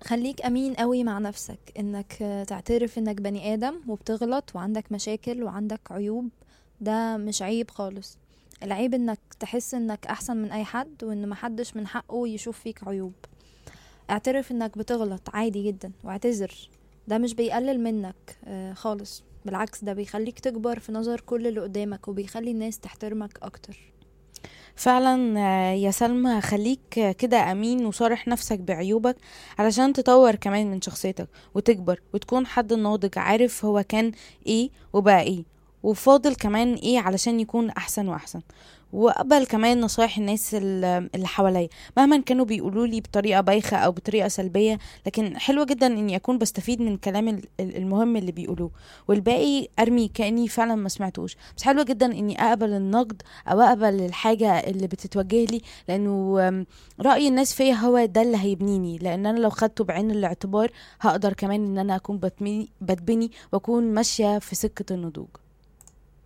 خليك امين قوي مع نفسك انك تعترف انك بني ادم وبتغلط وعندك مشاكل وعندك عيوب ده مش عيب خالص العيب انك تحس انك احسن من اي حد وان محدش من حقه يشوف فيك عيوب اعترف انك بتغلط عادي جدا واعتذر ده مش بيقلل منك آه، خالص بالعكس ده بيخليك تكبر في نظر كل اللي قدامك وبيخلي الناس تحترمك اكتر فعلا آه، يا سلمى خليك آه، كده امين وصارح نفسك بعيوبك علشان تطور كمان من شخصيتك وتكبر وتكون حد ناضج عارف هو كان ايه وبقى ايه وفاضل كمان ايه علشان يكون احسن واحسن واقبل كمان نصايح الناس ال- اللي حواليا مهما كانوا بيقولوا لي بطريقه بايخه او بطريقه سلبيه لكن حلوه جدا اني اكون بستفيد من كلام ال- ال- المهم اللي بيقولوه والباقي ارمي كاني فعلا ما سمعتوش بس حلوه جدا اني اقبل النقد او اقبل الحاجه اللي بتتوجه لي لانه آم، راي الناس فيا هو ده اللي هيبنيني لان انا لو خدته بعين الاعتبار هقدر كمان ان انا اكون بتمي- بتبني واكون ماشيه في سكه النضوج